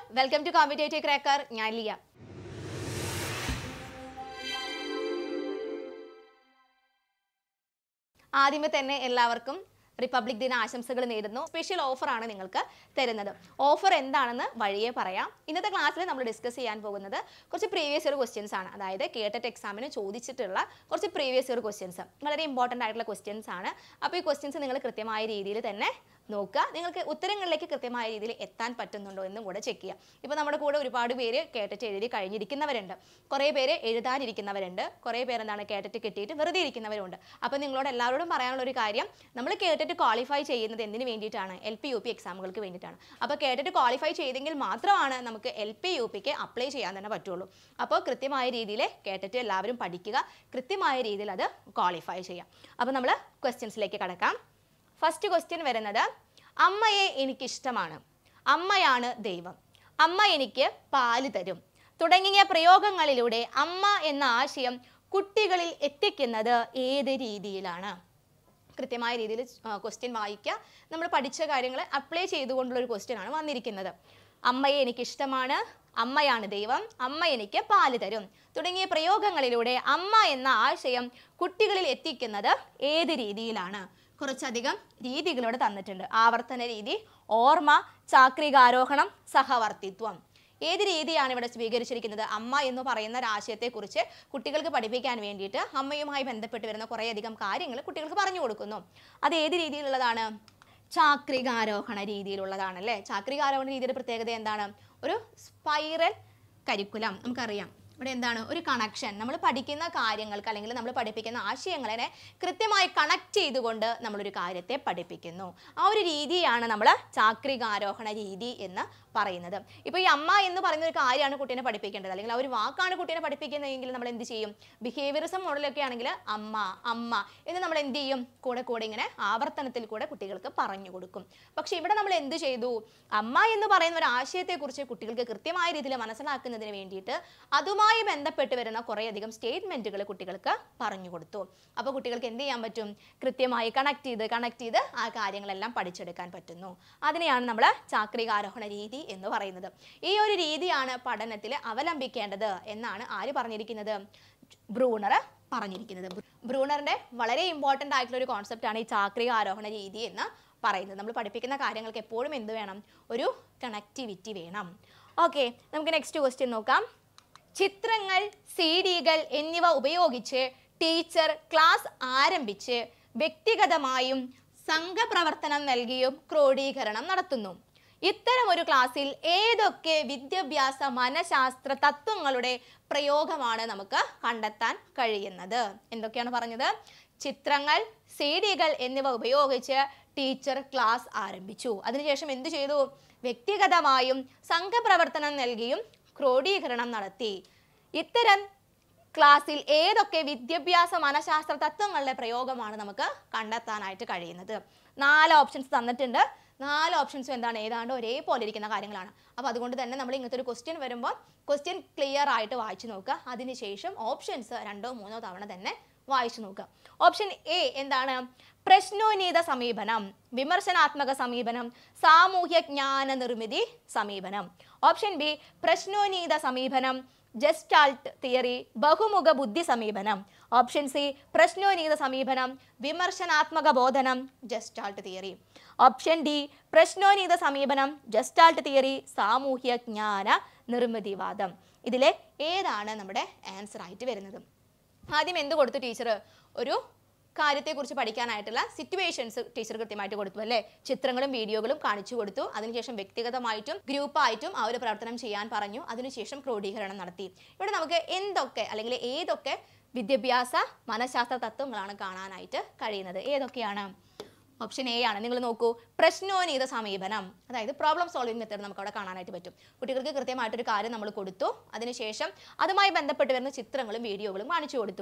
welcome to competitive cracker ഞാൻ ലിയ ആദ്യമേ തന്നെ എല്ലാവർക്കും റിപ്പബ്ലിക് ദിന ആശംസകൾ നേരുന്നു സ്പെഷ്യൽ ഓഫറാണ് നിങ്ങൾക്ക് തരുന്നത് ഓഫർ എന്താണെന്ന് വഴിയെ പറയാം ഇന്നത്തെ ക്ലാസ്സിൽ നമ്മൾ ഡിസ്കസ് ചെയ്യാൻ പോകുന്നത് കുറച്ച് പ്രീവിയസ് ഇയർ ക്വസ്റ്റ്യൻസ് ആണ് അതായത് കേട്ടറ്റ് എക്സാമിന് ചോദിച്ചിട്ടുള്ള കുറച്ച് പ്രീവിയസ് ഇയർ ക്വസ്റ്റ്യൻസ് വളരെ ഇമ്പോർട്ടൻ്റ് ആയിട്ടുള്ള ക്വസ്റ്റ്യൻസ് ആണ് അപ്പോൾ ഈ ക്വസ്റ്റ്യൻസ് നിങ്ങൾ കൃത്യമായ രീതിയിൽ തന്നെ നോക്കുക നിങ്ങൾക്ക് ഉത്തരങ്ങളിലേക്ക് കൃത്യമായ രീതിയിൽ എത്താൻ പറ്റുന്നുണ്ടോ എന്നും കൂടെ ചെക്ക് ചെയ്യാം ഇപ്പോൾ നമ്മുടെ കൂടെ ഒരുപാട് പേര് കേട്ടിട്ട് എഴുതി കഴിഞ്ഞിരിക്കുന്നവരുണ്ട് കുറേ പേര് എഴുതാനിരിക്കുന്നവരുണ്ട് കുറേ പേര് എന്താണ് കേട്ടിട്ട് കിട്ടിയിട്ട് വെറുതെ ഇരിക്കുന്നവരുണ്ട് അപ്പോൾ നിങ്ങളോട് എല്ലാവരോടും പറയാനുള്ള ഒരു കാര്യം നമ്മൾ കേട്ടിട്ട് ക്വാളിഫൈ ചെയ്യുന്നത് എന്തിനു വേണ്ടിയിട്ടാണ് എൽ പി യു പി എക്സാമുകൾക്ക് വേണ്ടിയിട്ടാണ് അപ്പോൾ കേട്ടിട്ട് ക്വാളിഫൈ ചെയ്തെങ്കിൽ മാത്രമാണ് നമുക്ക് എൽ പി യു പിക്ക് അപ്ലൈ ചെയ്യാൻ തന്നെ പറ്റുള്ളൂ അപ്പോൾ കൃത്യമായ രീതിയിൽ കേട്ടിട്ട് എല്ലാവരും പഠിക്കുക കൃത്യമായ രീതിയിൽ അത് ക്വാളിഫൈ ചെയ്യാം അപ്പോൾ നമ്മൾ ക്വസ്റ്റ്യൻസിലേക്ക് കടക്കാം ഫസ്റ്റ് ക്വസ്റ്റ്യൻ വരുന്നത് അമ്മയെ എനിക്കിഷ്ടമാണ് അമ്മയാണ് ദൈവം അമ്മ എനിക്ക് പാല് തരും തുടങ്ങിയ പ്രയോഗങ്ങളിലൂടെ അമ്മ എന്ന ആശയം കുട്ടികളിൽ എത്തിക്കുന്നത് ഏത് രീതിയിലാണ് കൃത്യമായ രീതിയിൽ ക്വസ്റ്റ്യൻ വായിക്കുക നമ്മൾ പഠിച്ച കാര്യങ്ങൾ അപ്ലൈ ചെയ്തുകൊണ്ടുള്ള ഒരു ക്വസ്റ്റ്യൻ ആണ് വന്നിരിക്കുന്നത് അമ്മയെ എനിക്കിഷ്ടമാണ് അമ്മയാണ് ദൈവം അമ്മ എനിക്ക് പാല് തരും തുടങ്ങിയ പ്രയോഗങ്ങളിലൂടെ അമ്മ എന്ന ആശയം കുട്ടികളിൽ എത്തിക്കുന്നത് ഏത് രീതിയിലാണ് കുറച്ചധികം രീതികളോട് തന്നിട്ടുണ്ട് ആവർത്തന രീതി ഓർമ്മ ചാക്രികാരോഹണം സഹവർത്തിത്വം ഏത് രീതിയാണ് ഇവിടെ സ്വീകരിച്ചിരിക്കുന്നത് അമ്മ എന്ന് പറയുന്ന ഒരു ആശയത്തെക്കുറിച്ച് കുട്ടികൾക്ക് പഠിപ്പിക്കാൻ വേണ്ടിയിട്ട് അമ്മയുമായി ബന്ധപ്പെട്ട് വരുന്ന കുറേയധികം കാര്യങ്ങൾ കുട്ടികൾക്ക് പറഞ്ഞു കൊടുക്കുന്നു അത് ഏത് രീതിയിലുള്ളതാണ് ചാക്രികാരോഹണ രീതിയിലുള്ളതാണ് അല്ലേ ചാക്രികാരോഹണ രീതിയുടെ പ്രത്യേകത എന്താണ് ഒരു സ്പൈറൽ കരിക്കുലം നമുക്കറിയാം ഇവിടെ എന്താണ് ഒരു കണക്ഷൻ നമ്മൾ പഠിക്കുന്ന കാര്യങ്ങൾക്ക് അല്ലെങ്കിൽ നമ്മൾ പഠിപ്പിക്കുന്ന ആശയങ്ങളെ കൃത്യമായി കണക്ട് ചെയ്തുകൊണ്ട് നമ്മളൊരു കാര്യത്തെ പഠിപ്പിക്കുന്നു ആ ഒരു രീതിയാണ് നമ്മൾ ചാക്രികാരോഹണ രീതി എന്ന് പറയുന്നത് ഇപ്പോൾ ഈ അമ്മ എന്ന് പറയുന്ന ഒരു കാര്യമാണ് കുട്ടീനെ പഠിപ്പിക്കേണ്ടത് അല്ലെങ്കിൽ ആ ഒരു വാക്കാണ് കുട്ടീനെ പഠിപ്പിക്കുന്നതെങ്കിൽ നമ്മൾ എന്ത് ചെയ്യും ബിഹേവിയറിസം മോഡലൊക്കെ ആണെങ്കിൽ അമ്മ അമ്മ എന്ന് നമ്മൾ എന്ത് ചെയ്യും കൂടെ കൂടെ ഇങ്ങനെ ആവർത്തനത്തിൽ കൂടെ കുട്ടികൾക്ക് പറഞ്ഞു കൊടുക്കും പക്ഷെ ഇവിടെ നമ്മൾ എന്ത് ചെയ്തു അമ്മ എന്ന് പറയുന്ന ഒരു ആശയത്തെക്കുറിച്ച് കുട്ടികൾക്ക് കൃത്യമായ രീതിയിൽ മനസ്സിലാക്കുന്നതിന് വേണ്ടിയിട്ട് അതുമായി ബന്ധപ്പെട്ട് വരുന്ന കുറേയധികം സ്റ്റേറ്റ്മെന്റുകൾ കുട്ടികൾക്ക് പറഞ്ഞു കൊടുത്തു അപ്പോൾ കുട്ടികൾക്ക് എന്ത് ചെയ്യാൻ പറ്റും കൃത്യമായി കണക്ട് ചെയ്ത് കണക്ട് ചെയ്ത് ആ കാര്യങ്ങളെല്ലാം പഠിച്ചെടുക്കാൻ പറ്റുന്നു അതിനെയാണ് നമ്മൾ ചാക്രികാരോഹണ രീതി എന്ന് പറയുന്നത് ഈ ഒരു രീതിയാണ് പഠനത്തിൽ അവലംബിക്കേണ്ടത് എന്നാണ് ആര് പറഞ്ഞിരിക്കുന്നത് ബ്രൂണർ പറഞ്ഞിരിക്കുന്നത് ബ്രൂണറിന്റെ വളരെ ഇമ്പോർട്ടൻ്റ് ആയിട്ടുള്ള ഒരു കോൺസെപ്റ്റ് ആണ് ഈ ചാക്രിക ആരോഹണ രീതി എന്ന് പറയുന്നത് നമ്മൾ പഠിപ്പിക്കുന്ന കാര്യങ്ങൾക്ക് എപ്പോഴും എന്ത് വേണം ഒരു കണക്ടിവിറ്റി വേണം ഓക്കെ നമുക്ക് നെക്സ്റ്റ് ക്വസ്റ്റ്യൻ നോക്കാം ചിത്രങ്ങൾ സി ഡികൾ എന്നിവ ഉപയോഗിച്ച് ടീച്ചർ ക്ലാസ് ആരംഭിച്ച് വ്യക്തിഗതമായും സംഘപ്രവർത്തനം നൽകിയും ക്രോഡീകരണം നടത്തുന്നു ഇത്തരം ഒരു ക്ലാസ്സിൽ ഏതൊക്കെ വിദ്യാഭ്യാസ മനഃശാസ്ത്ര തത്വങ്ങളുടെ പ്രയോഗമാണ് നമുക്ക് കണ്ടെത്താൻ കഴിയുന്നത് എന്തൊക്കെയാണ് പറഞ്ഞത് ചിത്രങ്ങൾ സി ഡികൾ എന്നിവ ഉപയോഗിച്ച് ടീച്ചർ ക്ലാസ് ആരംഭിച്ചു അതിനുശേഷം എന്തു ചെയ്തു വ്യക്തിഗതമായും സംഘപ്രവർത്തനം നൽകിയും ക്രോഡീകരണം നടത്തി ഇത്തരം ക്ലാസ്സിൽ ഏതൊക്കെ വിദ്യാഭ്യാസ മനഃശാസ്ത്ര തത്വങ്ങളുടെ പ്രയോഗമാണ് നമുക്ക് കണ്ടെത്താനായിട്ട് കഴിയുന്നത് നാല് ഓപ്ഷൻസ് തന്നിട്ടുണ്ട് നാല് ഓപ്ഷൻസും എന്താണ് ഏതാണ്ട് ഒരേപോലെ ഇരിക്കുന്ന കാര്യങ്ങളാണ് അപ്പോൾ അതുകൊണ്ട് തന്നെ നമ്മൾ ഇങ്ങനത്തെ ഒരു ക്വസ്റ്റ്യൻ വരുമ്പോൾ ക്വസ്റ്റ്യൻ ക്ലിയർ ആയിട്ട് വായിച്ചു നോക്കുക അതിനുശേഷം ഓപ്ഷൻസ് രണ്ടോ മൂന്നോ തവണ തന്നെ വായിച്ചു നോക്കുക ഓപ്ഷൻ എ എന്താണ് പ്രശ്നോന്നീത സമീപനം വിമർശനാത്മക സമീപനം സാമൂഹ്യ ജ്ഞാന നിർമ്മിതി സമീപനം ഓപ്ഷൻ ബി പ്രശ്നോന്നീത സമീപനം ജസ്റ്റാൾട്ട് തിയറി ബഹുമുഖ ബുദ്ധി സമീപനം ഓപ്ഷൻ സി പ്രശ്നോന്നീത സമീപനം വിമർശനാത്മക ബോധനം ജസ്റ്റാൾട്ട് തിയറി ഓപ്ഷൻ ഡി പ്രശ്നോന്നീത സമീപനം ജസ്റ്റാൾട്ട് തിയറി സാമൂഹ്യ ജ്ഞാന നിർമ്മിതിവാദം ഇതിലെ ഏതാണ് നമ്മുടെ ആൻസർ ആയിട്ട് വരുന്നത് ആദ്യം എന്ത് കൊടുത്തു ടീച്ചർ ഒരു കാര്യത്തെക്കുറിച്ച് പഠിക്കാനായിട്ടുള്ള സിറ്റുവേഷൻസ് ടീച്ചർ കൃത്യമായിട്ട് കൊടുത്തു അല്ലേ ചിത്രങ്ങളും വീഡിയോകളും കാണിച്ചു കൊടുത്തു അതിനുശേഷം വ്യക്തിഗതമായിട്ടും ഗ്രൂപ്പായിട്ടും ആ ഒരു പ്രവർത്തനം ചെയ്യാൻ പറഞ്ഞു അതിനുശേഷം ക്രോഡീകരണം നടത്തി ഇവിടെ നമുക്ക് എന്തൊക്കെ അല്ലെങ്കിൽ ഏതൊക്കെ വിദ്യാഭ്യാസ മനഃശാസ്ത്ര തത്വങ്ങളാണ് കാണാനായിട്ട് കഴിയുന്നത് ഏതൊക്കെയാണ് ഓപ്ഷൻ എ ആണ് നിങ്ങൾ നോക്കൂ പ്രശ്നോന്നീത സമീപനം അതായത് പ്രോബ്ലം സോൾവിംഗ് മെത്തേഡ് നമുക്ക് അവിടെ കാണാനായിട്ട് പറ്റും കുട്ടികൾക്ക് കൃത്യമായിട്ടൊരു കാര്യം നമ്മൾ കൊടുത്തു അതിനുശേഷം അതുമായി ബന്ധപ്പെട്ട് വരുന്ന ചിത്രങ്ങളും വീഡിയോകളും കാണിച്ചു കൊടുത്തു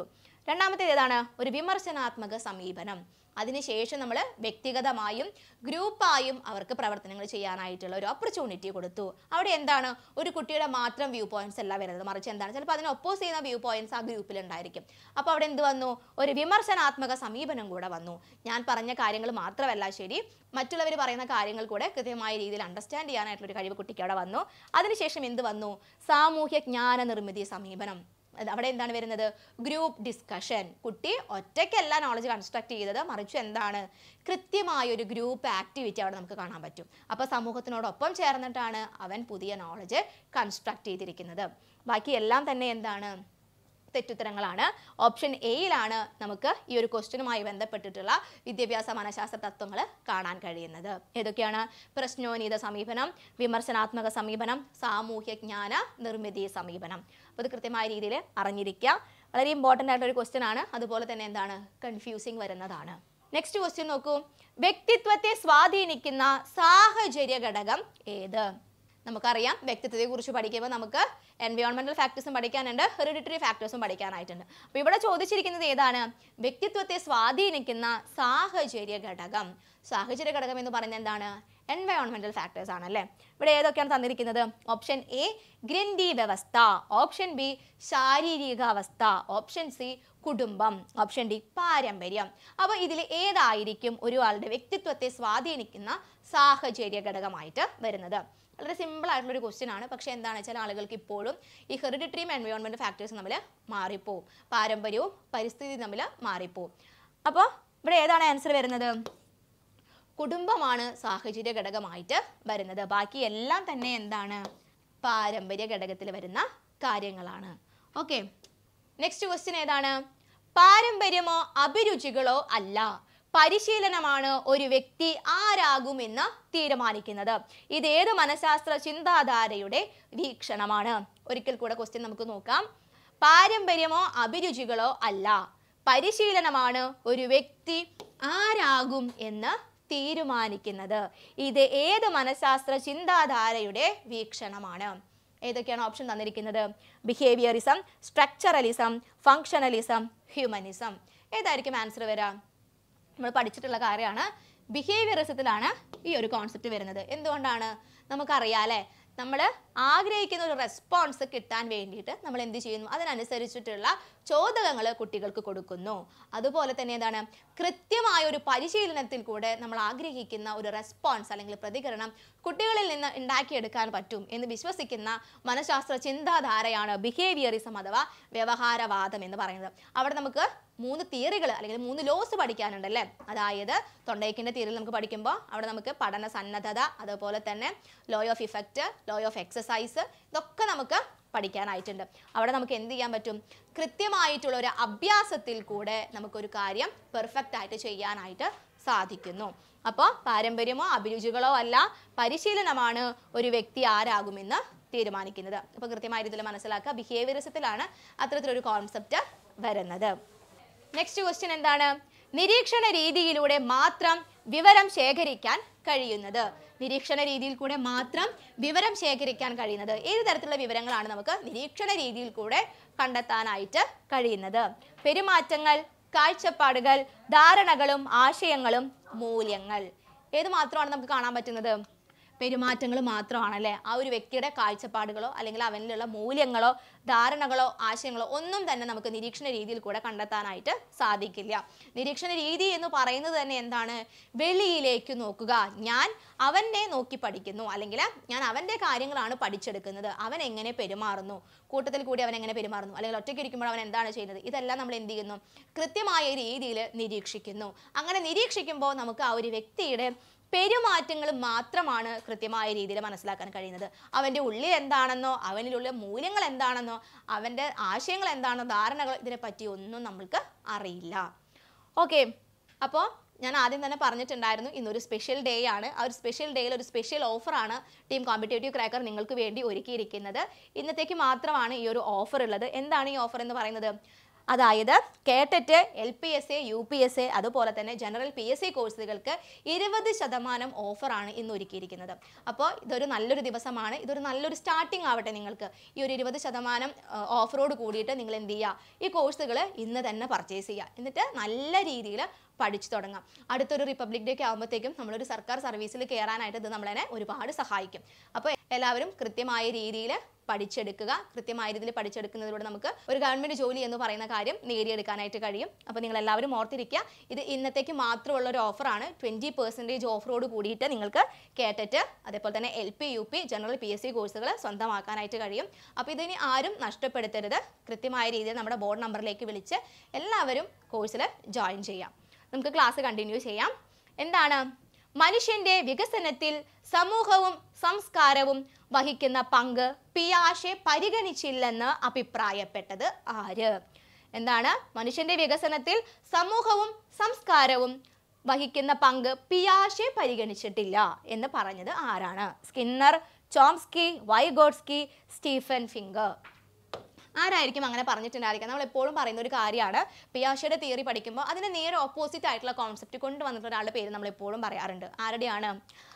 രണ്ടാമത്തേത് ഏതാണ് ഒരു വിമർശനാത്മക സമീപനം അതിനുശേഷം നമ്മൾ വ്യക്തിഗതമായും ഗ്രൂപ്പായും അവർക്ക് പ്രവർത്തനങ്ങൾ ചെയ്യാനായിട്ടുള്ള ഒരു ഓപ്പർച്യൂണിറ്റി കൊടുത്തു അവിടെ എന്താണ് ഒരു കുട്ടിയുടെ മാത്രം വ്യൂ പോയിന്റ്സ് അല്ല വരുന്നത് മറിച്ച് എന്താണ് ചിലപ്പോൾ അതിനെ ഒപ്പോസ് ചെയ്യുന്ന വ്യൂ പോയിന്റ്സ് ആ ഗ്രൂപ്പിൽ ഉണ്ടായിരിക്കും അപ്പോൾ അവിടെ എന്ത് വന്നു ഒരു വിമർശനാത്മക സമീപനം കൂടെ വന്നു ഞാൻ പറഞ്ഞ കാര്യങ്ങൾ മാത്രമല്ല ശരി മറ്റുള്ളവർ പറയുന്ന കാര്യങ്ങൾ കൂടെ കൃത്യമായ രീതിയിൽ അണ്ടർസ്റ്റാൻഡ് ചെയ്യാനായിട്ടുള്ള ഒരു കഴിവ് കുട്ടിക്ക് അവിടെ വന്നു അതിനുശേഷം എന്ത് വന്നു സാമൂഹ്യ ജ്ഞാന നിർമ്മിതി സമീപനം അത് അവിടെ എന്താണ് വരുന്നത് ഗ്രൂപ്പ് ഡിസ്കഷൻ കുട്ടി ഒറ്റയ്ക്കല്ല നോളജ് കൺസ്ട്രക്ട് ചെയ്തത് മറിച്ച് എന്താണ് കൃത്യമായ ഒരു ഗ്രൂപ്പ് ആക്ടിവിറ്റി അവിടെ നമുക്ക് കാണാൻ പറ്റും അപ്പോൾ സമൂഹത്തിനോടൊപ്പം ചേർന്നിട്ടാണ് അവൻ പുതിയ നോളജ് കൺസ്ട്രക്ട് ചെയ്തിരിക്കുന്നത് ബാക്കി എല്ലാം തന്നെ എന്താണ് തെറ്റുത്തരങ്ങളാണ് ഓപ്ഷൻ എയിലാണ് നമുക്ക് ഈ ഒരു ക്വസ്റ്റ്യനുമായി ബന്ധപ്പെട്ടിട്ടുള്ള വിദ്യാഭ്യാസ മനഃശാസ്ത്ര തത്വങ്ങൾ കാണാൻ കഴിയുന്നത് ഏതൊക്കെയാണ് പ്രശ്നോന്നീത സമീപനം വിമർശനാത്മക സമീപനം സാമൂഹ്യ ജ്ഞാന നിർമ്മിതി സമീപനം അപ്പോൾ ഇത് കൃത്യമായ രീതിയിൽ അറിഞ്ഞിരിക്കുക വളരെ ഇമ്പോർട്ടൻ്റ് ആയിട്ടുള്ള ഒരു ക്വസ്റ്റ്യൻ ആണ് അതുപോലെ തന്നെ എന്താണ് കൺഫ്യൂസിങ് വരുന്നതാണ് നെക്സ്റ്റ് ക്വസ്റ്റ്യൻ നോക്കൂ വ്യക്തിത്വത്തെ സ്വാധീനിക്കുന്ന സാഹചര്യ ഘടകം ഏത് നമുക്കറിയാം വ്യക്തിത്വത്തെ കുറിച്ച് പഠിക്കുമ്പോൾ നമുക്ക് എൻവയോൺമെന്റൽ ഫാക്ടേഴ്സും പഠിക്കാനുണ്ട് ഹെറിഡിറ്ററി ഫാക്ടേഴ്സും പഠിക്കാനായിട്ടുണ്ട് അപ്പോൾ ഇവിടെ ചോദിച്ചിരിക്കുന്നത് ഏതാണ് വ്യക്തിത്വത്തെ സ്വാധീനിക്കുന്ന സാഹചര്യ ഘടകം സാഹചര്യ ഘടകം എന്ന് പറയുന്നത് എന്താണ് എൻവയോൺമെന്റൽ ഫാക്ടേഴ്സ് ആണ് അല്ലേ ഇവിടെ ഏതൊക്കെയാണ് തന്നിരിക്കുന്നത് ഓപ്ഷൻ എ ഗ്രന്ഥി വ്യവസ്ഥ ഓപ്ഷൻ ബി ശാരീരിക അവസ്ഥ ഓപ്ഷൻ സി കുടുംബം ഓപ്ഷൻ ഡി പാരമ്പര്യം അപ്പോൾ ഇതിൽ ഏതായിരിക്കും ഒരാളുടെ വ്യക്തിത്വത്തെ സ്വാധീനിക്കുന്ന സാഹചര്യ ഘടകമായിട്ട് വരുന്നത് വളരെ സിമ്പിൾ ആയിട്ടുള്ള ഒരു ക്വസ്റ്റ്യൻ ആണ് പക്ഷേ എന്താണ് ചില ആളുകൾക്ക് ഇപ്പോഴും ഈ ഹെറിഡിറ്ററിയും എൻവയോൺമെൻറ്റ് ഫാക്ടേഴ്സ് തമ്മിൽ മാറിപ്പോവും പാരമ്പര്യവും പരിസ്ഥിതി തമ്മിൽ മാറിപ്പോവും അപ്പോൾ ഇവിടെ ഏതാണ് ആൻസർ വരുന്നത് കുടുംബമാണ് സാഹചര്യ ഘടകമായിട്ട് വരുന്നത് ബാക്കി എല്ലാം തന്നെ എന്താണ് പാരമ്പര്യ ഘടകത്തിൽ വരുന്ന കാര്യങ്ങളാണ് ഓക്കെ നെക്സ്റ്റ് ക്വസ്റ്റ്യൻ ഏതാണ് പാരമ്പര്യമോ അഭിരുചികളോ അല്ല പരിശീലനമാണ് ഒരു വ്യക്തി ആരാകുമെന്ന് തീരുമാനിക്കുന്നത് ഇത് ഏത് മനഃശാസ്ത്ര ചിന്താധാരയുടെ വീക്ഷണമാണ് ഒരിക്കൽ കൂടെ ക്വസ്റ്റ്യൻ നമുക്ക് നോക്കാം പാരമ്പര്യമോ അഭിരുചികളോ അല്ല പരിശീലനമാണ് ഒരു വ്യക്തി ആരാകും എന്ന് തീരുമാനിക്കുന്നത് ഇത് ഏത് മനഃശാസ്ത്ര ചിന്താധാരയുടെ വീക്ഷണമാണ് ഏതൊക്കെയാണ് ഓപ്ഷൻ തന്നിരിക്കുന്നത് ബിഹേവിയറിസം സ്ട്രക്ചറലിസം ഫങ്ഷണലിസം ഹ്യൂമനിസം ഏതായിരിക്കും ആൻസർ വരാം നമ്മൾ പഠിച്ചിട്ടുള്ള കാര്യമാണ് ബിഹേവിയറിസത്തിലാണ് ഈ ഒരു കോൺസെപ്റ്റ് വരുന്നത് എന്തുകൊണ്ടാണ് നമുക്കറിയാം അല്ലേ നമ്മൾ ആഗ്രഹിക്കുന്ന ഒരു റെസ്പോൺസ് കിട്ടാൻ വേണ്ടിയിട്ട് നമ്മൾ എന്ത് ചെയ്യുന്നു അതിനനുസരിച്ചിട്ടുള്ള ചോദകങ്ങൾ കുട്ടികൾക്ക് കൊടുക്കുന്നു അതുപോലെ തന്നെ എന്താണ് കൃത്യമായ ഒരു പരിശീലനത്തിൽ കൂടെ നമ്മൾ ആഗ്രഹിക്കുന്ന ഒരു റെസ്പോൺസ് അല്ലെങ്കിൽ പ്രതികരണം കുട്ടികളിൽ നിന്ന് ഉണ്ടാക്കിയെടുക്കാൻ പറ്റും എന്ന് വിശ്വസിക്കുന്ന മനഃശാസ്ത്ര ചിന്താധാരയാണ് ബിഹേവിയറിസം അഥവാ വ്യവഹാരവാദം എന്ന് പറയുന്നത് അവിടെ നമുക്ക് മൂന്ന് തിയറികൾ അല്ലെങ്കിൽ മൂന്ന് ലോസ് പഠിക്കാനുണ്ടല്ലേ അതായത് തൊണ്ടയ്ക്കിൻ്റെ തിയറിൽ നമുക്ക് പഠിക്കുമ്പോൾ അവിടെ നമുക്ക് പഠന സന്നദ്ധത അതുപോലെ തന്നെ law of effect law of exercise ഇതൊക്കെ നമുക്ക് പഠിക്കാനായിട്ടുണ്ട് അവിടെ നമുക്ക് എന്ത് ചെയ്യാൻ പറ്റും കൃത്യമായിട്ടുള്ള ഒരു അഭ്യാസത്തിൽ കൂടെ നമുക്കൊരു കാര്യം പെർഫെക്റ്റ് ആയിട്ട് ചെയ്യാനായിട്ട് സാധിക്കുന്നു അപ്പോൾ പാരമ്പര്യമോ അഭിരുചികളോ അല്ല പരിശീലനമാണ് ഒരു വ്യക്തി ആരാകുമെന്ന് തീരുമാനിക്കുന്നത് അപ്പോൾ കൃത്യമായ രീതിയിൽ മനസ്സിലാക്കുക ബിഹേവിയറിസത്തിലാണ് അത്തരത്തിലൊരു കോൺസെപ്റ്റ് വരുന്നത് നെക്സ്റ്റ് ക്വസ്റ്റ്യൻ എന്താണ് നിരീക്ഷണ രീതിയിലൂടെ മാത്രം വിവരം ശേഖരിക്കാൻ കഴിയുന്നത് നിരീക്ഷണ രീതിയിൽ കൂടെ മാത്രം വിവരം ശേഖരിക്കാൻ കഴിയുന്നത് ഏത് തരത്തിലുള്ള വിവരങ്ങളാണ് നമുക്ക് നിരീക്ഷണ രീതിയിൽ കൂടെ കണ്ടെത്താനായിട്ട് കഴിയുന്നത് പെരുമാറ്റങ്ങൾ കാഴ്ചപ്പാടുകൾ ധാരണകളും ആശയങ്ങളും മൂല്യങ്ങൾ ഏത് മാത്രമാണ് നമുക്ക് കാണാൻ പറ്റുന്നത് പെരുമാറ്റങ്ങൾ മാത്രമാണല്ലേ ആ ഒരു വ്യക്തിയുടെ കാഴ്ചപ്പാടുകളോ അല്ലെങ്കിൽ അവനിലുള്ള മൂല്യങ്ങളോ ധാരണകളോ ആശയങ്ങളോ ഒന്നും തന്നെ നമുക്ക് നിരീക്ഷണ രീതിയിൽ കൂടെ കണ്ടെത്താനായിട്ട് സാധിക്കില്ല നിരീക്ഷണ രീതി എന്ന് പറയുന്നത് തന്നെ എന്താണ് വെളിയിലേക്ക് നോക്കുക ഞാൻ അവനെ നോക്കി പഠിക്കുന്നു അല്ലെങ്കിൽ ഞാൻ അവൻ്റെ കാര്യങ്ങളാണ് പഠിച്ചെടുക്കുന്നത് അവൻ എങ്ങനെ പെരുമാറുന്നു കൂട്ടത്തിൽ കൂടി അവൻ എങ്ങനെ പെരുമാറുന്നു അല്ലെങ്കിൽ ഒറ്റയ്ക്ക് ഇരിക്കുമ്പോൾ അവൻ എന്താണ് ചെയ്യുന്നത് ഇതെല്ലാം നമ്മൾ എന്ത് ചെയ്യുന്നു കൃത്യമായ രീതിയിൽ നിരീക്ഷിക്കുന്നു അങ്ങനെ നിരീക്ഷിക്കുമ്പോൾ നമുക്ക് ആ ഒരു വ്യക്തിയുടെ പെരുമാറ്റങ്ങൾ മാത്രമാണ് കൃത്യമായ രീതിയിൽ മനസ്സിലാക്കാൻ കഴിയുന്നത് അവൻ്റെ ഉള്ളിൽ എന്താണെന്നോ അവനിലുള്ള മൂല്യങ്ങൾ എന്താണെന്നോ അവൻ്റെ ആശയങ്ങൾ എന്താണെന്നോ ധാരണകൾ ഇതിനെപ്പറ്റി ഒന്നും നമ്മൾക്ക് അറിയില്ല ഓക്കെ അപ്പോൾ ഞാൻ ആദ്യം തന്നെ പറഞ്ഞിട്ടുണ്ടായിരുന്നു ഇന്നൊരു സ്പെഷ്യൽ ഡേ ആണ് ആ ഒരു സ്പെഷ്യൽ ഡേയിൽ ഒരു സ്പെഷ്യൽ ഓഫറാണ് ടീം കോമ്പറ്റേറ്റീവ് ക്രാക്കർ നിങ്ങൾക്ക് വേണ്ടി ഒരുക്കിയിരിക്കുന്നത് ഇന്നത്തേക്ക് മാത്രമാണ് ഈ ഒരു ഓഫർ ഉള്ളത് എന്താണ് ഈ ഓഫർ എന്ന് പറയുന്നത് അതായത് KTET L P S A U P S A അതുപോലെ തന്നെ ജനറൽ പി എസ് സി കോഴ്സുകൾക്ക് ഇരുപത് ശതമാനം ഓഫറാണ് ഇന്ന് ഒരുക്കിയിരിക്കുന്നത് അപ്പോൾ ഇതൊരു നല്ലൊരു ദിവസമാണ് ഇതൊരു നല്ലൊരു സ്റ്റാർട്ടിംഗ് ആവട്ടെ നിങ്ങൾക്ക് ഈ ഒരു ഇരുപത് ശതമാനം ഓഫറോട് കൂടിയിട്ട് നിങ്ങൾ എന്ത് ചെയ്യുക ഈ കോഴ്സുകൾ ഇന്ന് തന്നെ പർച്ചേസ് ചെയ്യുക എന്നിട്ട് നല്ല രീതിയിൽ പഠിച്ചു തുടങ്ങാം അടുത്തൊരു റിപ്പബ്ലിക് ഡേ ഒക്കെ ആകുമ്പോഴത്തേക്കും നമ്മളൊരു സർക്കാർ സർവീസിൽ കയറാനായിട്ട് ഇത് നമ്മളെ ഒരുപാട് സഹായിക്കും അപ്പോൾ എല്ലാവരും കൃത്യമായ രീതിയിൽ പഠിച്ചെടുക്കുക കൃത്യമായ രീതിയിൽ പഠിച്ചെടുക്കുന്നതിലൂടെ നമുക്ക് ഒരു ഗവൺമെന്റ് ജോലി എന്ന് പറയുന്ന കാര്യം നേടിയെടുക്കാനായിട്ട് കഴിയും അപ്പോൾ നിങ്ങൾ എല്ലാവരും ഓർത്തിരിക്കുക ഇത് ഇന്നത്തേക്ക് മാത്രമുള്ള ഒരു ഓഫറാണ് ട്വൻറ്റി പെർസെൻറ്റേജ് ഓഫറോട് കൂടിയിട്ട് നിങ്ങൾക്ക് കേട്ടിട്ട് അതേപോലെ തന്നെ L P U P general P S C കോഴ്സുകൾ സ്വന്തമാക്കാനായിട്ട് കഴിയും അപ്പോൾ ഇതിനി ആരും നഷ്ടപ്പെടുത്തരുത് കൃത്യമായ രീതിയിൽ നമ്മുടെ ബോർഡ് നമ്പറിലേക്ക് വിളിച്ച് എല്ലാവരും കോഴ്സിൽ ജോയിൻ ചെയ്യാം നമുക്ക് ക്ലാസ് കണ്ടിന്യൂ ചെയ്യാം എന്താണ് മനുഷ്യന്റെ വികസനത്തിൽ സമൂഹവും സംസ്കാരവും വഹിക്കുന്ന പങ്ക് പിയാഷെ പരിഗണിച്ചില്ലെന്ന് അഭിപ്രായപ്പെട്ടത് ആര് എന്താണ് മനുഷ്യന്റെ വികസനത്തിൽ സമൂഹവും സംസ്കാരവും വഹിക്കുന്ന പങ്ക് പിയാഷെ പരിഗണിച്ചിട്ടില്ല എന്ന് പറഞ്ഞത് ആരാണ് Skinner Chomsky Vygotsky Steven Pinker ആരായിരിക്കും അങ്ങനെ പറഞ്ഞിട്ടുണ്ടായിരിക്കുക നമ്മൾ എപ്പോഴും പറയുന്ന ഒരു കാര്യമാണ് പിയാഷയുടെ തിയറി പഠിക്കുമ്പോൾ അതിന് നേരെ ഓപ്പോസിറ്റ് ആയിട്ടുള്ള കോൺസെപ്റ്റ് കൊണ്ടുവന്നിട്ടുള്ള ഒരാളുടെ പേര് നമ്മൾ എപ്പോഴും പറയാറുണ്ട് ആരുടെയാണ്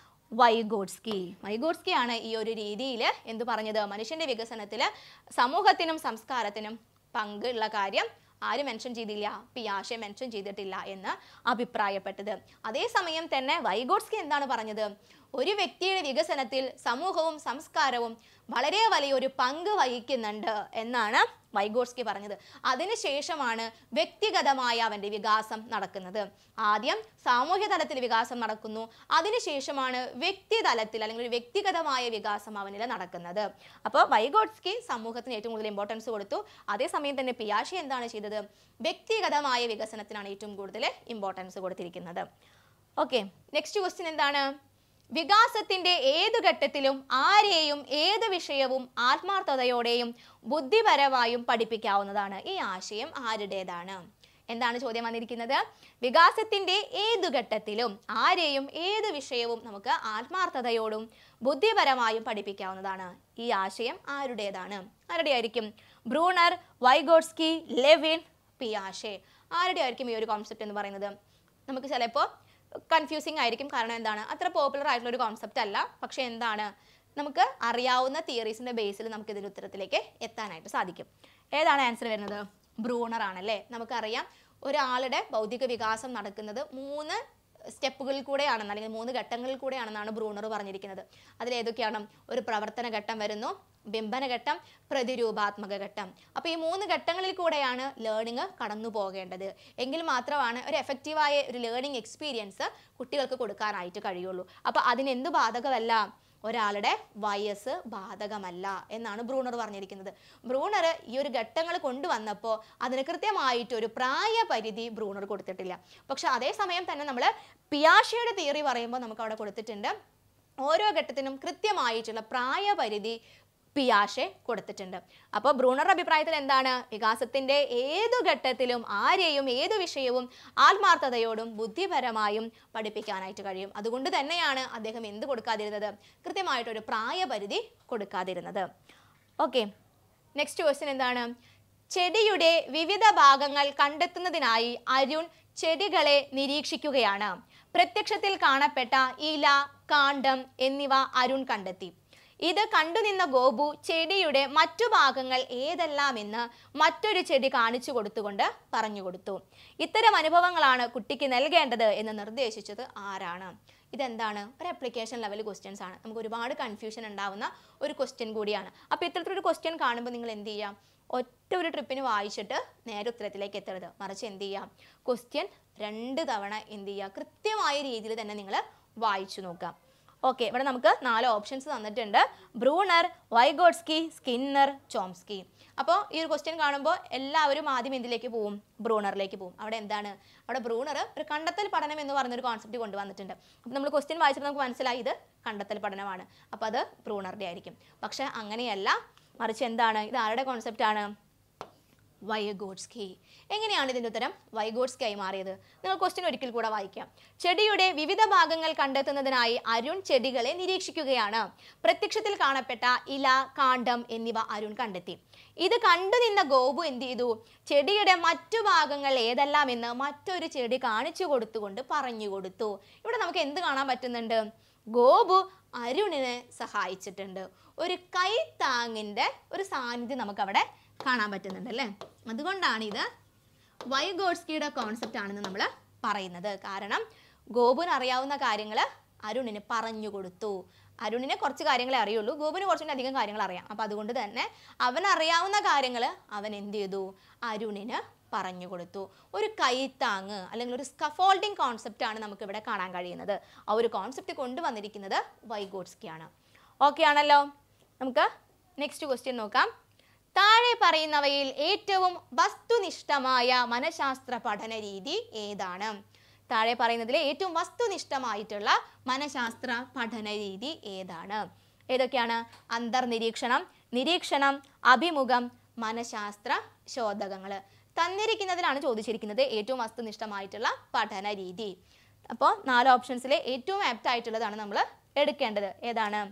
വൈഗോഡ്സ്കി വൈഗോഡ്സ്കി ആണ് ഈ ഒരു രീതിയിൽ എന്ത് പറഞ്ഞത് മനുഷ്യന്റെ വികസനത്തിൽ സമൂഹത്തിനും സംസ്കാരത്തിനും പങ്കുള്ള കാര്യം ആര് മെൻഷൻ ചെയ്തില്ല പിയാഷെ മെൻഷൻ ചെയ്തിട്ടില്ല എന്ന് അഭിപ്രായപ്പെട്ടത് അതേസമയം തന്നെ വൈഗോഡ്സ്കി എന്താണ് പറഞ്ഞത് ഒരു വ്യക്തിയുടെ വികസനത്തിൽ സമൂഹവും സംസ്കാരവും വളരെ വലിയൊരു പങ്ക് വഹിക്കുന്നുണ്ട് എന്നാണ് വൈഗോഡ്സ്കി പറഞ്ഞത് അതിനുശേഷമാണ് വ്യക്തിഗതമായ അവൻ്റെ വികാസം നടക്കുന്നത് ആദ്യം സാമൂഹ്യ തലത്തിൽ വികാസം നടക്കുന്നു അതിനുശേഷമാണ് വ്യക്തിതലത്തിൽ അല്ലെങ്കിൽ ഒരു വ്യക്തിഗതമായ വികാസം അവനിൽ നടക്കുന്നത് അപ്പോൾ വൈഗോഡ്സ്കി സമൂഹത്തിന് ഏറ്റവും കൂടുതൽ ഇമ്പോർട്ടൻസ് കൊടുത്തു അതേസമയം തന്നെ പിയാഷി എന്താണ് ചെയ്തത് വ്യക്തിഗതമായ വികസനത്തിനാണ് ഏറ്റവും കൂടുതൽ ഇമ്പോർട്ടൻസ് കൊടുത്തിരിക്കുന്നത് ഓക്കെ നെക്സ്റ്റ് ക്വസ്റ്റ്യൻ എന്താണ് വികാസത്തിന്റെ ഏതു ഘട്ടത്തിലും ആരെയും ഏത് വിഷയവും ആത്മാർത്ഥതയോടെയും ബുദ്ധിപരമായും പഠിപ്പിക്കാവുന്നതാണ് ഈ ആശയം ആരുടേതാണ് എന്താണ് ചോദ്യം വന്നിരിക്കുന്നത് വികാസത്തിന്റെ ഏതു ഘട്ടത്തിലും ആരെയും ഏത് വിഷയവും നമുക്ക് ആത്മാർത്ഥതയോടും ബുദ്ധിപരമായും പഠിപ്പിക്കാവുന്നതാണ് ഈ ആശയം ആരുടേതാണ് ആരുടെ ആയിരിക്കും ബ്രൂണർ വൈഗോട്സ്കി ലെവിൻ പിയാഷെ ആരുടെ ആയിരിക്കും ഈ ഒരു കോൺസെപ്റ്റ് എന്ന് പറയുന്നത് നമുക്ക് ചിലപ്പോൾ കൺഫ്യൂസിങ് ആയിരിക്കും കാരണം എന്താണ് അത്ര പോപ്പുലർ ആയിട്ടുള്ള ഒരു കോൺസെപ്റ്റ് അല്ല പക്ഷേ എന്താണ് നമുക്ക് അറിയാവുന്ന തിയറീസിന്റെ ബേസിൽ നമുക്ക് ഇതിന്റെ ഉത്തരത്തിലേക്ക് എത്താനായിട്ട് സാധിക്കും ഏതാണ് ആൻസർ വരുന്നത് ബ്രൂണർ ആണല്ലേ നമുക്കറിയാം ഒരാളുടെ ഭൗതിക വികാസം നടക്കുന്നത് മൂന്ന് സ്റ്റെപ്പുകളിൽ കൂടെയാണെന്ന് അല്ലെങ്കിൽ മൂന്ന് ഘട്ടങ്ങളിൽ കൂടെയാണെന്നാണ് ബ്രൂണർ പറഞ്ഞിരിക്കുന്നത് അതിൽ ഏതൊക്കെയാണ് ഒരു പ്രവർത്തന ഘട്ടം വരുന്നു ബിംബന ഘട്ടം പ്രതിരൂപാത്മക ഘട്ടം അപ്പോൾ ഈ മൂന്ന് ഘട്ടങ്ങളിൽ കൂടെയാണ് ലേണിംഗ് കടന്നു പോകേണ്ടത് എങ്കിൽ മാത്രമാണ് ഒരു എഫക്റ്റീവായ ഒരു ലേണിംഗ് എക്സ്പീരിയൻസ് കുട്ടികൾക്ക് കൊടുക്കാനായിട്ട് കഴിയുള്ളൂ അപ്പോൾ അതിനെന്ത് ബാധകമല്ല ഒരാളുടെ വയസ്സ് ബാധകമല്ല എന്നാണ് ബ്രൂണർ പറഞ്ഞിരിക്കുന്നത് ബ്രൂണർ ഈ ഒരു ഘട്ടങ്ങൾ കൊണ്ടുവന്നപ്പോൾ അതിന് കൃത്യമായിട്ട് ഒരു പ്രായപരിധി ബ്രൂണർ കൊടുത്തിട്ടില്ല പക്ഷെ അതേസമയം തന്നെ നമ്മൾ പിയാഷയുടെ തിയറി പറയുമ്പോൾ നമുക്ക് അവിടെ കൊടുത്തിട്ടുണ്ട് ഓരോ ഘട്ടത്തിനും കൃത്യമായിട്ടുള്ള പ്രായപരിധി പിയാഷെ കൊടുത്തിട്ടുണ്ട് അപ്പോൾ ബ്രൂണറുടെ അഭിപ്രായത്തിൽ എന്താണ് വികാസത്തിന്റെ ഏതു ഘട്ടത്തിലും ആരെയും ഏതു വിഷയവും ആത്മാർത്ഥതയോടും ബുദ്ധിപരമായും പഠിപ്പിക്കാനായിട്ട് കഴിയും അതുകൊണ്ട് തന്നെയാണ് അദ്ദേഹം എന്ത് കൊടുക്കാതിരുന്നത് കൃത്യമായിട്ടൊരു പ്രായപരിധി കൊടുക്കാതിരുന്നത് ഓക്കെ നെക്സ്റ്റ് ക്വസ്റ്റ്യൻ എന്താണ് ചെടിയുടെ വിവിധ ഭാഗങ്ങൾ കണ്ടെത്തുന്നതിനായി അരുൺ ചെടികളെ നിരീക്ഷിക്കുകയാണ് പ്രത്യക്ഷത്തിൽ കാണപ്പെട്ട ഇല കാണ്ഡം എന്നിവ അരുൺ കണ്ടെത്തി ഇത് കണ്ടുനിന്ന ഗോപു ചെടിയുടെ മറ്റു ഭാഗങ്ങൾ ഏതെല്ലാമെന്ന് മറ്റൊരു ചെടി കാണിച്ചു കൊടുത്തുകൊണ്ട് പറഞ്ഞു കൊടുത്തു ഇത്തരം അനുഭവങ്ങളാണ് കുട്ടിക്ക് നൽകേണ്ടത് എന്ന് നിർദ്ദേശിച്ചത് ആരാണ് ഇതെന്താണ് ഒരു അപ്ലിക്കേഷൻ ലെവൽ ക്വസ്റ്റ്യൻസ് ആണ് നമുക്ക് ഒരുപാട് കൺഫ്യൂഷൻ ഉണ്ടാവുന്ന ഒരു ക്വസ്റ്റ്യൻ കൂടിയാണ് അപ്പോൾ ഇത്തരത്തിലൊരു ക്വസ്റ്റ്യൻ കാണുമ്പോൾ നിങ്ങൾ എന്ത് ചെയ്യാം ഒറ്റ ഒരു ട്രിപ്പിന് വായിച്ചിട്ട് നേരെ ഉത്തരത്തിലേക്ക് എത്തരുത് മറിച്ച് എന്ത് ചെയ്യാം ക്വസ്റ്റ്യൻ രണ്ട് തവണ എന്ത് ചെയ്യുക കൃത്യമായ രീതിയിൽ തന്നെ നിങ്ങൾ വായിച്ചു നോക്കുക ഓക്കെ ഇവിടെ നമുക്ക് നാല് ഓപ്ഷൻസ് തന്നിട്ടുണ്ട് ബ്രൂണർ വൈഗോട്സ്കി സ്കിന്നർ ചോംസ്കി അപ്പോൾ ഈ ഒരു ക്വസ്റ്റ്യൻ കാണുമ്പോൾ എല്ലാവരും ആദ്യം എന്തിലേക്ക് പോവും ബ്രൂണറിലേക്ക് പോവും അവിടെ എന്താണ് അവിടെ ബ്രൂണർ ഒരു കണ്ടെത്തൽ പഠനം എന്ന് പറയുന്നൊരു കോൺസെപ്റ്റ് കൊണ്ടുവന്നിട്ടുണ്ട് അപ്പോൾ നമ്മൾ ക്വസ്റ്റ്യൻ വായിച്ചപ്പോൾ നമുക്ക് മനസ്സിലായി ഇത് കണ്ടെത്തൽ പഠനമാണ് അപ്പോൾ അത് ബ്രൂണറുടെ ആയിരിക്കും പക്ഷെ അങ്ങനെയല്ല മറിച്ച് എന്താണ് ഇത് ആരുടെ കോൺസെപ്റ്റ് ആണ് വൈഗോഡ്സ്കി എങ്ങനെയാണ് ഇതിൻ്റെ ഉത്തരം വൈഗോഡ്സ്കി ആയി മാറിയത് നിങ്ങൾ ക്വസ്റ്റ്യൻ ഒരിക്കൽ കൂടെ വായിക്കാം ചെടിയുടെ വിവിധ ഭാഗങ്ങൾ കണ്ടെത്തുന്നതിനായി അരുൺ ചെടികളെ നിരീക്ഷിക്കുകയാണ് പ്രത്യക്ഷത്തിൽ കാണപ്പെട്ട ഇല കാണ്ഡം എന്നിവ അരുൺ കണ്ടെത്തി ഇത് കണ്ടു നിന്ന ഗോപു എന്ത് ചെയ്തു ചെടിയുടെ മറ്റു ഭാഗങ്ങൾ ഏതെല്ലാം എന്ന് മറ്റൊരു ചെടി കാണിച്ചു കൊടുത്തുകൊണ്ട് പറഞ്ഞു കൊടുത്തു ഇവിടെ നമുക്ക് എന്ത് കാണാൻ പറ്റുന്നുണ്ട് ഗോപു അരുണിനെ സഹായിച്ചിട്ടുണ്ട് ഒരു കൈത്താങ്ങിൻ്റെ ഒരു സാന്നിധ്യം നമുക്കവിടെ കാണാൻ പറ്റുന്നുണ്ട് അല്ലേ അതുകൊണ്ടാണ് ഇത് വൈഗോഡ്സ്കിയുടെ കോൺസെപ്റ്റ് ആണെന്ന് നമ്മൾ പറയുന്നത് കാരണം ഗോപുവിന് അറിയാവുന്ന കാര്യങ്ങൾ അരുണിന് പറഞ്ഞു കൊടുത്തു അരുണിനെ കുറച്ച് കാര്യങ്ങളെ അറിയുള്ളൂ ഗോപുവിന് കുറച്ചുകൂടി അധികം കാര്യങ്ങൾ അറിയാം അപ്പം അതുകൊണ്ട് തന്നെ അവൻ അറിയാവുന്ന കാര്യങ്ങൾ അവൻ എന്ത് ചെയ്തു അരുണിന് പറഞ്ഞു കൊടുത്തു ഒരു കൈത്താങ് അല്ലെങ്കിൽ ഒരു സ്കഫോൾഡിങ് കോൺസെപ്റ്റ് ആണ് നമുക്ക് ഇവിടെ കാണാൻ കഴിയുന്നത് ആ ഒരു കോൺസെപ്റ്റ് കൊണ്ടുവന്നിരിക്കുന്നത് വൈഗോഡ്സ്കിയാണ് ഓക്കെ ആണല്ലോ നമുക്ക് നെക്സ്റ്റ് ക്വസ്റ്റ്യൻ നോക്കാം താഴെ പറയുന്നവയിൽ ഏറ്റവും വസ്തുനിഷ്ഠമായ മനഃശാസ്ത്ര പഠന രീതി ഏതാണ് താഴെ പറയുന്നതിൽ ഏറ്റവും വസ്തുനിഷ്ഠമായിട്ടുള്ള മനഃശാസ്ത്ര പഠന രീതി ഏതാണ് ഏതൊക്കെയാണ് അന്തർനിരീക്ഷണം നിരീക്ഷണം അഭിമുഖം മനഃശാസ്ത്ര ശോധകങ്ങൾ തന്നിരിക്കുന്നതിലാണ് ചോദിച്ചിരിക്കുന്നത് ഏറ്റവും വസ്തുനിഷ്ഠമായിട്ടുള്ള പഠന രീതി അപ്പോൾ നാല് ഓപ്ഷൻസിലെ ഏറ്റവും ആപ്റ്റ് ആയിട്ടുള്ളതാണ് നമ്മൾ എടുക്കേണ്ടത് ഏതാണ്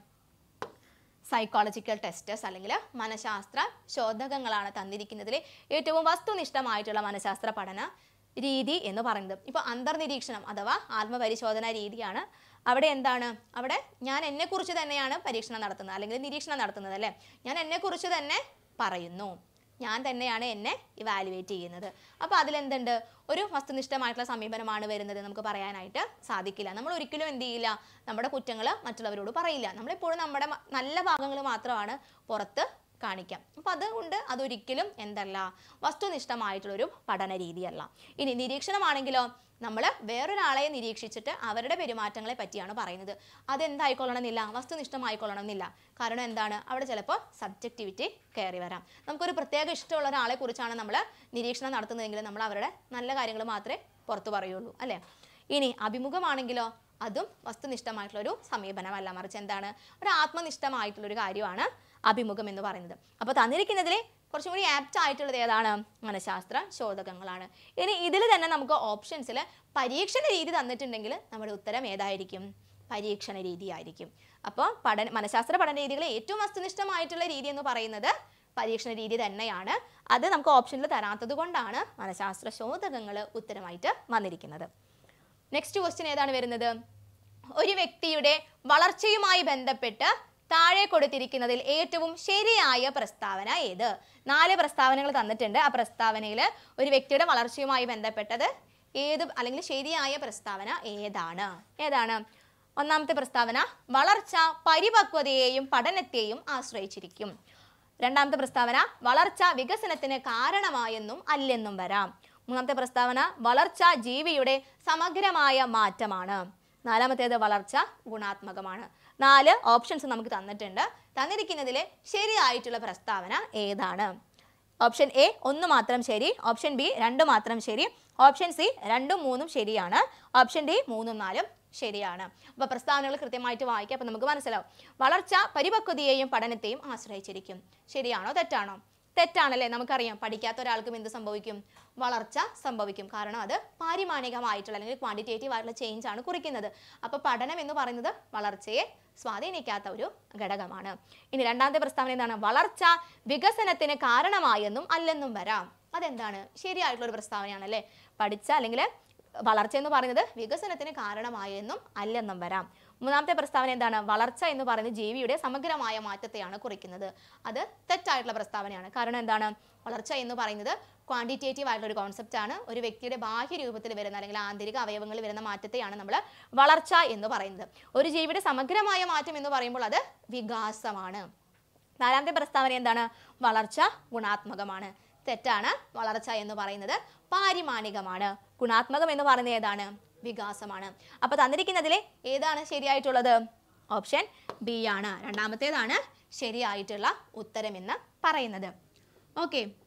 സൈക്കോളജിക്കൽ ടെസ്റ്റസ് അല്ലെങ്കിൽ മനഃശാസ്ത്ര ശോധകങ്ങളാണ് തന്നിരിക്കുന്നതിൽ ഏറ്റവും വസ്തുനിഷ്ഠമായിട്ടുള്ള മനഃശാസ്ത്ര പഠന രീതി എന്ന് പറയുന്നത് ഇപ്പോൾ അന്തർനിരീക്ഷണം അഥവാ ആത്മപരിശോധന രീതിയാണ് അവിടെ എന്താണ് അവിടെ ഞാൻ എന്നെക്കുറിച്ച് തന്നെയാണ് പരീക്ഷണം നടത്തുന്നത് അല്ലെങ്കിൽ നിരീക്ഷണം നടത്തുന്നത് അല്ലേ ഞാൻ എന്നെക്കുറിച്ച് തന്നെ പറയുന്നു ഞാൻ തന്നെയാണ് എന്നെ ഇവാലുവേറ്റ് ചെയ്യുന്നത് അപ്പോൾ അതിലെന്തുണ്ട് ഒരു വസ്തുനിഷ്ഠമായിട്ടുള്ള സമീപനമാണ് വരുന്നത് നമുക്ക് പറയാനായിട്ട് സാധിക്കില്ല നമ്മൾ ഒരിക്കലും എന്ത് ചെയ്യില്ല നമ്മുടെ കുറ്റങ്ങൾ മറ്റുള്ളവരോട് പറയില്ല നമ്മളെപ്പോഴും നമ്മുടെ മ- നല്ല ഭാഗങ്ങൾ മാത്രമാണ് പുറത്ത് കാണിക്കാം അപ്പോൾ അതുകൊണ്ട് അതൊരിക്കലും എന്തല്ല വസ്തുനിഷ്ഠമായിട്ടുള്ളൊരു പഠന രീതിയല്ല ഇനി നിരീക്ഷണമാണെങ്കിലോ നമ്മൾ വേറൊരാളെ നിരീക്ഷിച്ചിട്ട് അവരുടെ പെരുമാറ്റങ്ങളെ പറ്റിയാണ് പറയുന്നത് അതെന്തായിക്കൊള്ളണമെന്നില്ല വസ്തുനിഷ്ഠമായിക്കൊള്ളണമെന്നില്ല കാരണം എന്താണ് അവിടെ ചിലപ്പോൾ സബ്ജക്റ്റിവിറ്റി കയറി വരാം നമുക്കൊരു പ്രത്യേക ഇഷ്ടമുള്ള ഒരാളെ കുറിച്ചാണ് നമ്മൾ നിരീക്ഷണം നടത്തുന്നതെങ്കിൽ നമ്മൾ അവരുടെ നല്ല കാര്യങ്ങൾ മാത്രമേ പുറത്തു പറയുള്ളൂ അല്ലേ ഇനി അഭിമുഖമാണെങ്കിലോ അതും വസ്തുനിഷ്ഠമായിട്ടുള്ളൊരു സമീപനമല്ല മറിച്ച് എന്താണ് ഒരു ആത്മനിഷ്ഠമായിട്ടുള്ളൊരു കാര്യമാണ് അഭിമുഖം എന്ന് പറയുന്നത് അപ്പോൾ തന്നിരിക്കുന്നതിൽ കുറച്ചും കൂടി ആപ്റ്റ് ആയിട്ടുള്ളത് ഏതാണ് മനഃശാസ്ത്ര ശോധകങ്ങളാണ് ഇനി ഇതിൽ തന്നെ നമുക്ക് ഓപ്ഷൻസിൽ പരീക്ഷണ രീതി തന്നിട്ടുണ്ടെങ്കിൽ നമ്മുടെ ഉത്തരം ഏതായിരിക്കും പരീക്ഷണ രീതിയായിരിക്കും അപ്പോൾ പഠന മനഃശാസ്ത്ര പഠന രീതികൾ ഏറ്റവും വസ്തുനിഷ്ഠമായിട്ടുള്ള രീതി എന്ന് പറയുന്നത് പരീക്ഷണ രീതി തന്നെയാണ് അത് നമുക്ക് ഓപ്ഷനിൽ തരാത്തത് കൊണ്ടാണ് മനഃശാസ്ത്ര ശോധകങ്ങൾ ഉത്തരമായിട്ട് വന്നിരിക്കുന്നത് നെക്സ്റ്റ് ക്വസ്റ്റ്യൻ ഏതാണ് വരുന്നത് ഒരു വ്യക്തിയുടെ വളർച്ചയുമായി ബന്ധപ്പെട്ട് താഴെ കൊടുത്തിരിക്കുന്നതിൽ ഏറ്റവും ശരിയായ പ്രസ്താവന ഏത് നാല് പ്രസ്താവനകൾ തന്നിട്ടുണ്ട് ആ പ്രസ്താവനയിൽ ഒരു വ്യക്തിയുടെ വളർച്ചയുമായി ബന്ധപ്പെട്ടത് ഏത് അല്ലെങ്കിൽ ശരിയായ പ്രസ്താവന ഏതാണ് ഏതാണ് ഒന്നാമത്തെ പ്രസ്താവന വളർച്ച പരിപക്വതയെയും പഠനത്തെയും ആശ്രയിച്ചിരിക്കും രണ്ടാമത്തെ പ്രസ്താവന വളർച്ച വികസനത്തിന് കാരണമായെന്നും അല്ലെന്നും വരാം മൂന്നാമത്തെ പ്രസ്താവന വളർച്ച ജീവിയുടെ സമഗ്രമായ മാറ്റമാണ് നാലാമത്തേത് വളർച്ച ഗുണാത്മകമാണ് നാല് ഓപ്ഷൻസ് നമുക്ക് തന്നിട്ടുണ്ട് തന്നിരിക്കുന്നതിൽ ശരിയായിട്ടുള്ള പ്രസ്താവന ഏതാണ് ഓപ്ഷൻ എ ഒന്ന് മാത്രം ശരി ഓപ്ഷൻ ബി രണ്ട് മാത്രം ശരി ഓപ്ഷൻ സി രണ്ടും മൂന്നും ശരിയാണ് ഓപ്ഷൻ ഡി മൂന്നും നാലും ശരിയാണ് അപ്പോൾ പ്രസ്താവനകൾ കൃത്യമായിട്ട് വായിക്കാം അപ്പോൾ നമുക്ക് മനസ്സിലാവും വളർച്ച പരിപക്വതയെയും പഠനത്തെയും ആശ്രയിച്ചിരിക്കും ശരിയാണോ തെറ്റാണോ തെറ്റാണല്ലേ നമുക്കറിയാം പഠിക്കാത്ത ഒരാൾക്കും എന്ത് സംഭവിക്കും വളർച്ച സംഭവിക്കും കാരണം അത് പാരിമാണികമായിട്ടുള്ള അല്ലെങ്കിൽ ക്വാണ്ടിറ്റേറ്റീവ് ആയിട്ടുള്ള ചേഞ്ച് ആണ് കുറിക്കുന്നത് അപ്പോൾ പഠനം എന്ന് പറയുന്നത് വളർച്ചയെ സ്വാധീനിക്കാത്ത ഒരു ഘടകമാണ് ഇനി രണ്ടാമത്തെ പ്രസ്താവന എന്താണ് വളർച്ച വികസനത്തിന് കാരണമായെന്നും അല്ലെന്നും വരാം അതെന്താണ് ശരിയായിട്ടുള്ള ഒരു പ്രസ്താവനയാണല്ലേ പഠിച്ച അല്ലെങ്കിൽ വളർച്ച എന്ന് പറയുന്നത് വികസനത്തിന് കാരണമായെന്നും അല്ലെന്നും വരാം മൂന്നാമത്തെ പ്രസ്താവന എന്താണ് വളർച്ച എന്ന് പറയുന്നത് ജീവിയുടെ സമഗ്രമായ മാറ്റത്തെയാണ് കുറിക്കുന്നത് അത് തെറ്റായിട്ടുള്ള പ്രസ്താവനയാണ് കാരണം എന്താണ് വളർച്ച എന്ന് പറയുന്നത് ക്വാണ്ടിറ്റേറ്റീവ് ആയിട്ടുള്ള ഒരു കോൺസെപ്റ്റ് ആണ് ഒരു വ്യക്തിയുടെ ബാഹ്യ രൂപത്തിൽ വരുന്ന അല്ലെങ്കിൽ ആന്തരിക അവയവങ്ങളിൽ വരുന്ന മാറ്റത്തെയാണ് നമ്മൾ വളർച്ച എന്ന് പറയുന്നത് ഒരു ജീവിയുടെ സമഗ്രമായ മാറ്റം എന്ന് പറയുമ്പോൾ അത് വികാസമാണ് നാലാമത്തെ പ്രസ്താവന എന്താണ് വളർച്ച ഗുണാത്മകമാണ് തെറ്റാണ് വളർച്ച എന്ന് പറയുന്നത് പാരിമാണികമാണ് ഗുണാത്മകം എന്ന് പറയുന്നത് ഏതാണ് വികാസമാണ് അപ്പോൾ തന്നിരിക്കുന്നതിൽ ഏതാണ് ശരിയായിട്ടുള്ളത് ഓപ്ഷൻ ബി ആണ് രണ്ടാമത്തേതാണ് ശരിയായിട്ടുള്ള ഉത്തരമെന്ന് പറയുന്നത് ഓക്കെ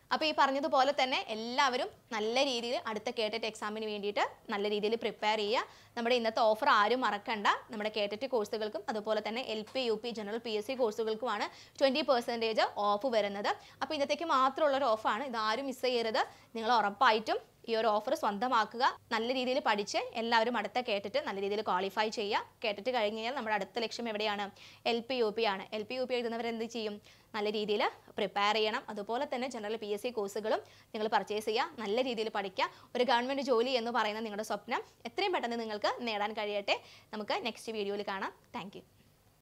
അപ്പോൾ ഈ പറഞ്ഞതുപോലെ തന്നെ എല്ലാവരും നല്ല രീതിയിൽ അടുത്ത കേട്ടറ്റ് എക്സാമിന് വേണ്ടിയിട്ട് നല്ല രീതിയിൽ പ്രിപ്പയർ ചെയ്യുക നമ്മുടെ ഇന്നത്തെ ഓഫർ ആരും മറക്കണ്ട നമ്മുടെ കേട്ടറ്റ് കോഴ്സുകൾക്കും അതുപോലെ തന്നെ L P U P general P S C കോഴ്സുകൾക്കുമാണ് ട്വൻറ്റി പെർസെൻറ്റേജ് ഓഫ് വരുന്നത് അപ്പോൾ ഇന്നത്തേക്ക് മാത്രമുള്ള ഒരു ഓഫാണ് ഇതാരും മിസ് ചെയ്യരുത് നിങ്ങൾ ഉറപ്പായിട്ടും ഈ ഒരു ഓഫർ സ്വന്തമാക്കുക നല്ല രീതിയിൽ പഠിച്ച് എല്ലാവരും അടുത്ത കേട്ടിട്ട് നല്ല രീതിയിൽ ക്വാളിഫൈ ചെയ്യുക കേട്ടിട്ട് കഴിഞ്ഞ് കഴിഞ്ഞാൽ നമ്മുടെ അടുത്ത ലക്ഷ്യം എവിടെയാണ് എൽ പി യു പി ആണ് എൽ പി യു പി എഴുതുന്നവർ എന്ത് ചെയ്യും നല്ല രീതിയിൽ പ്രിപ്പയർ ചെയ്യണം അതുപോലെ തന്നെ ജനറൽ പി എസ് സി കോഴ്സുകളും നിങ്ങൾ പർച്ചേസ് ചെയ്യുക നല്ല രീതിയിൽ പഠിക്കുക ഒരു ഗവൺമെൻറ് ജോലി എന്ന് പറയുന്ന നിങ്ങളുടെ സ്വപ്നം എത്രയും പെട്ടെന്ന് നിങ്ങൾക്ക് നേടാൻ കഴിയട്ടെ നമുക്ക് നെക്സ്റ്റ് വീഡിയോയിൽ കാണാം താങ്ക്